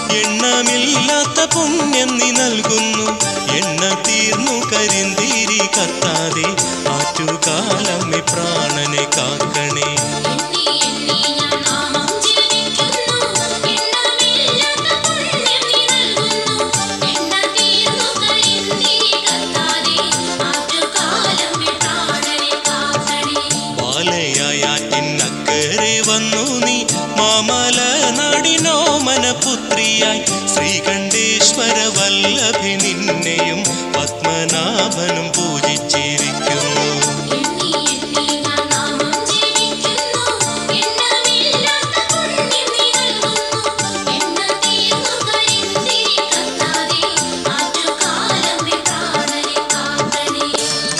എണ്ണമില്ലാത്ത പുണ്യം നീ നൽകുന്നു എണ്ണ തീർന്നു കരിന്തിരി കത്താതെ ആറ്റുകാലമ്മേ പ്രാണനെ കാക്കണേ എണ്ണി എണ്ണി ഞാൻ നാമം ജപിക്കുന്നു എണ്ണമില്ലാത്ത പുണ്യം നീ നൽകുന്നു എണ്ണ തീർന്നു കരിന്തിരി കത്താതെ ആറ്റുകാലം പ്രാണനെ കാക്കണേ പാലയാറ്റിനക്കരെ വന്നു നീ മാമല നാടിനോ മനപുത്രിയായി ശ്രീകണ്ഠേശ്വര വല്ലഭി നിന്നെയും പത്മനാഭനും പൂജിച്ചിരിക്കുന്നു എണ്ണി എണ്ണി ഞാൻ നാമം ജപിക്കുന്നു എണ്ണമില്ലാത്ത പുണ്യം നീ നൽകുന്നു എണ്ണ തീർന്നു കരിന്തിരി കത്താതെ ആറ്റുകാലം പ്രാണനെ കാക്കണേ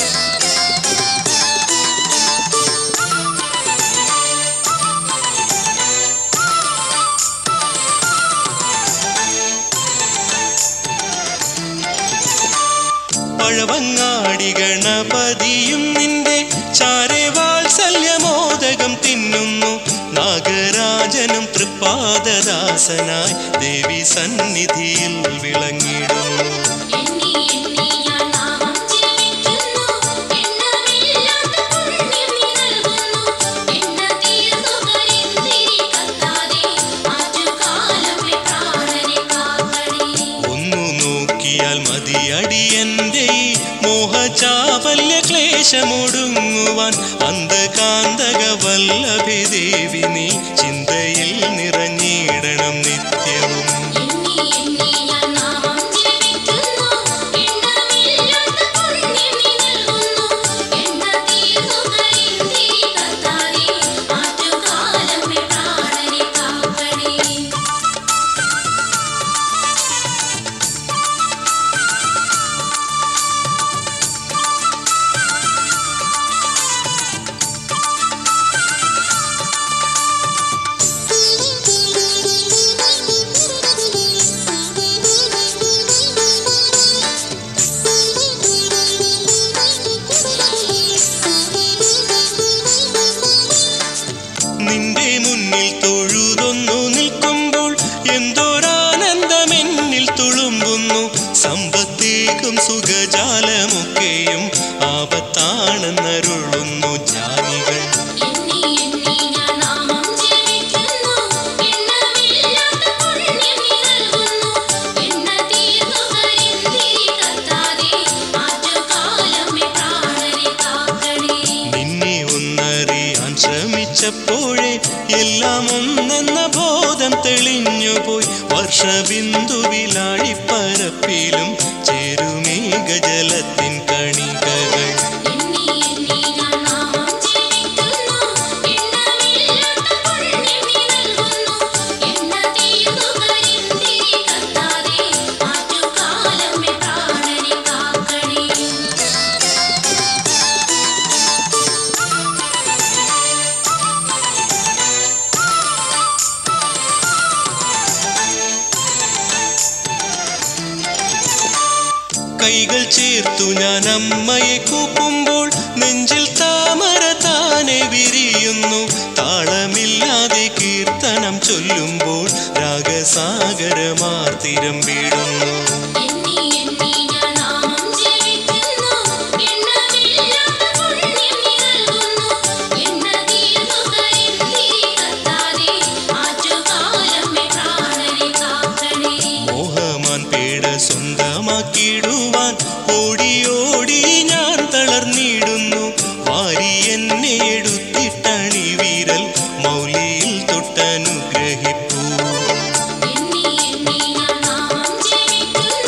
പഴവങ്ങാടി ഗണപതിയും നിന്റെ ചാരെ വാത്സല്യമോദകം തിന്നുന്നു നാഗരാജനും തൃപ്പാദദാസനായി ദേവി സന്നിധിയിൽ വിളങ്ങിടുന്നു എണ്ണി എണ്ണി ഞാൻ നാമം ജപിക്കുന്നു എണ്ണമില്ലാത്ത പുണ്യം നീ നൽകുന്നു എണ്ണ തീർന്നു കരിന്തിരി കത്താതെ ആറ്റുകാലം പ്രാണനെ കാക്കണേ ഒന്നു നോക്കിയാൽ മതിയടിയന്റെ ഈ മോഹചാപല്യ ക്ലേശമൊടുങ്ങുവാൻ അന്ധകാന്തക വല്ലഭി ദേവി നീ ചിന്തയിൽ നിറഞ്ഞിടണം നിത്യവും എണ്ണി എണ്ണി ഞാൻ നാമം ജപിക്കുന്നു എണ്ണമില്ലാത്ത പുണ്യം നീ നൽകുന്നു എണ്ണ തീർന്നു കരിന്തിരി കത്താതെ ആറ്റുകാലം പ്രാണനെ കാക്കണേ നിന്റെ മുന്നിൽ തൊഴുതൊന്നു നിൽക്കുമ്പോൾ എന്തോരാനന്ദമെന്നിൽ തുളുമ്പുന്നു സമ്പത്തേക്കും സുഖജാലമൊക്കെയും ആപത്താണെന്നരുളുന്നു ജ്ഞാനികൾ എണ്ണി എണ്ണി ഞാൻ നാമം ജപിക്കുന്നു എണ്ണമില്ലാത്ത പുണ്യം നീ നൽകുന്നു എണ്ണ തീർന്നു കരിന്തിരി കത്താതെ ആറ്റുകാലം പ്രാണനെ കാക്കണേ നിന്നെ ഒന്നറിയാൻ ശ്രമിച്ചപ്പോഴേ എല്ലാം ഒന്നെന്ന ബോധം തെളിഞ്ഞുപോയി വർഷബിന്ദുവിലാഴിപ്പരപ്പിലും ചേരുമേഘജലത്തിൻ കണികകൾ എണ്ണി എണ്ണി ഞാൻ നാമം ജപിക്കുന്നു എണ്ണമില്ലാത്ത പുണ്യം നീ നൽകുന്നു എണ്ണ തീർന്നു കരിന്തിരി കത്താതെ ആറ്റുകാലം പ്രാണനെ കാക്കണേ കൈകൾ ചേർത്തു ഞാൻ അമ്മയെ കൂപ്പുമ്പോൾ നെഞ്ചിൽ താമര താനെ വിരിയുന്നു താളമില്ലാതെ കീർത്തനം ചൊല്ലുമ്പോൾ രാഗസാഗരമാർത്തിരം വീടുന്നു എണ്ണി എണ്ണി ഞാൻ നാമം ജപിക്കുന്നു എണ്ണമില്ലാത്ത പുണ്യം നീ നൽകുന്നു എണ്ണ തീർന്നു കരിന്തിരി കത്താതെ ആറ്റുകാലം പ്രാണനെ കാക്കണേ മോഹമാൻ പേട സ്വന്തമാക്കിയിടുവാൻ ഓടി ഓടി ഞാൻ തളർന്നിടുന്നു വാരി എന്നെ എടുത്തിട്ടണി വീരൽ മൗലിയിൽ തൊട്ടനുഗ്രഹിപ്പൂ എണ്ണി എണ്ണി ഞാൻ നാമം ജപിക്കുന്നു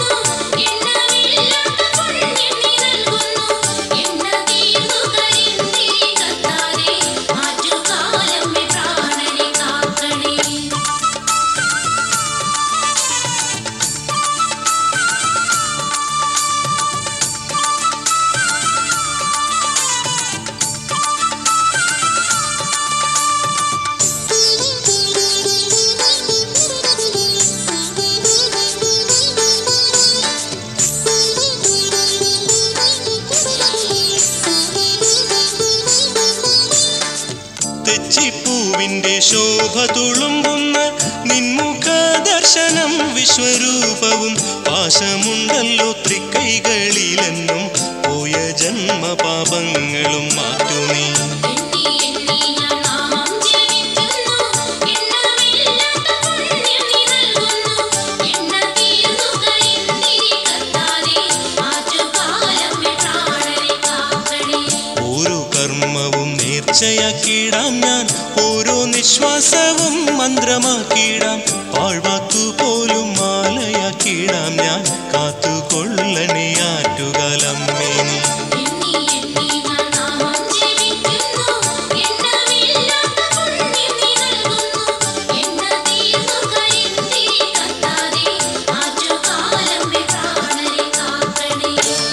ശോഭ തുളുമ്പുന്ന നിൻമുഖ ദർശനം വിശ്വരൂപവും പാശമുണ്ടല്ലോ തൃക്കൈകളിലെന്നും പോയ ജന്മപാപങ്ങളും മാറ്റുമീ എണ്ണി എണ്ണി ഞാൻ നാമം ജപിക്കുന്നു എണ്ണമില്ലാത്ത പുണ്യം നീ നൽകുന്നു എണ്ണ തീർന്നു കരിന്തിരി കത്താതെ ആറ്റുകാലം പ്രാണനെ കാക്കണേ ഓരോ കർമ്മവും നേർച്ചയാക്കിയിടാം ഞാൻ ഓരോ നിശ്വാസവും മന്ത്രമാക്കിയിടാം പാഴ്വാക്കു പോലും മാലയാക്കിയിടാം ഞാൻ കാത്തുകൊള്ളണേ ആറ്റുകാലമ്മേ നീ എണ്ണി എണ്ണി ഞാൻ നാമം ജപിക്കുന്നു എണ്ണമില്ലാത്ത പുണ്യം നീ നൽകുന്നു എണ്ണ തീർന്നു കരിന്തിരി കത്താതെ ആറ്റുകാലം പ്രാണനെ കാക്കണേ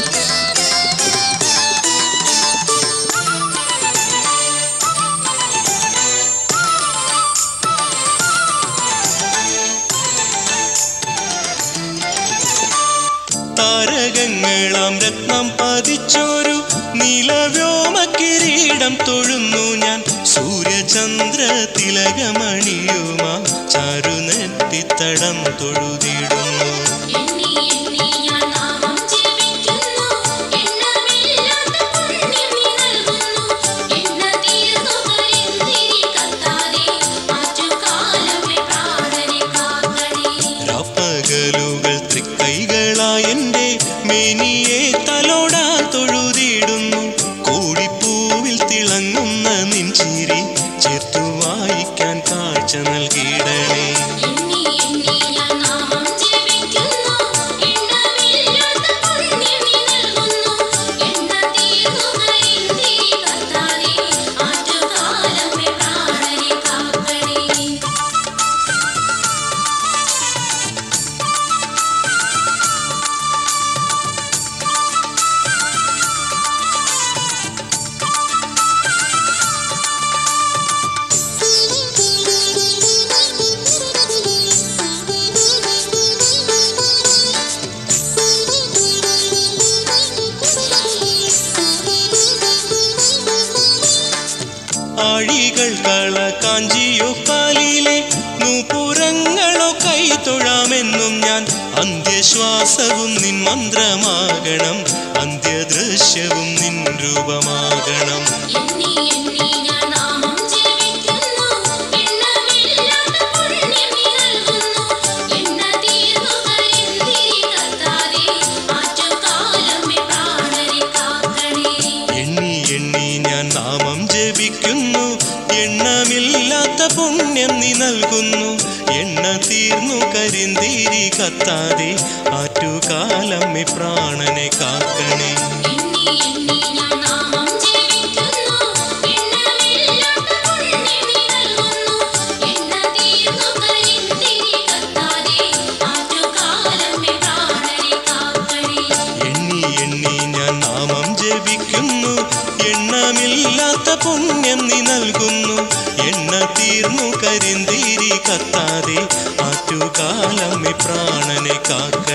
താരകങ്ങളാം രത്നം പതിച്ചൊരു നീലവ്യോമ കിരീടം തൊഴുന്നു ഞാൻ സൂര്യചന്ദ്ര തിലകമണിയുമാ ചാരുനെറ്റിത്തടം തൊഴുതിടുന്നു എണ്ണി എണ്ണി ഞാൻ നാമം ജപിക്കുന്നു എണ്ണമില്ലാത്ത പുണ്യം നീ നൽകുന്നു എണ്ണ തീർന്നു കരിന്തിരി കത്താതെ ആറ്റുകാലമേ പ്രാണനെ കാക്കണേ രാപ്പകലുകൾ തൃക്കൈകളായെന്റെ മേനിയെ തലോടാ തൊഴുതിടുന്നു കോടിപ്പൂവിൽ തിളങ്ങുന്ന നിൻചിരി ചേർത്തു വായിക്കാൻ കാഴ്ച നൽകിയിടണേ എണ്ണി എണ്ണി ഞാൻ നാമം ജപിക്കുന്നു എണ്ണമില്ലാത്ത പുണ്യം നീ നൽകുന്നു എണ്ണ തീർന്നു കരിന്തിരി കത്താതെ ആറ്റുകാലമേ പ്രാണനെ കാക്കണേ ആഴികൾ കള കാഞ്ചിയോ കാലിലെ നൂപുരങ്ങളോ കൈ തൊഴാമെന്നും ഞാൻ അന്ത്യശ്വാസവും നിൻ മന്ത്രമാകണം അന്ത്യദൃശ്യവും നിൻ രൂപമാകണം എണ്ണി എണ്ണി ഞാൻ നാമം ജപിക്കുന്നു എണ്ണമില്ലാത്ത പുണ്യം നീ നൽകുന്നു എണ്ണ തീർന്നു കരിന്തിരി കത്താതെ ആറ്റുകാലമേ പ്രാണനെ കാക്കണേ എണ്ണി എണ്ണി ഞാൻ നാമം ജപിക്കുന്നു എണ്ണമില്ലാത്ത പുണ്യം നീ നൽകുന്നു എണ്ണ തീർന്നു കരിന്തിരി കത്താതെ ആറ്റുകാലമ്മെ പ്രാണനെ കാക്കണേ എണ്ണി എണ്ണി ഞാൻ നാമം ജപിക്കുന്നു എണ്ണമില്ലാത്ത പുണ്യം നീ നൽകുന്നു എണ്ണ തീർന്നു കരിന്തിരി കത്താതെ ആറ്റുകാലമേ പ്രാണനെ കാക്കണേ എണ്ണി എണ്ണി ഞാൻ നാമം ജപിക്കുന്നു എണ്ണമില്ലാത്ത പുണ്യം നീ നൽകുന്നു എണ്ണ തീർന്നു കരിന്തിരി കത്താതെ ആറ്റുകാലമ്മെ പ്രാണനെ കാക്ക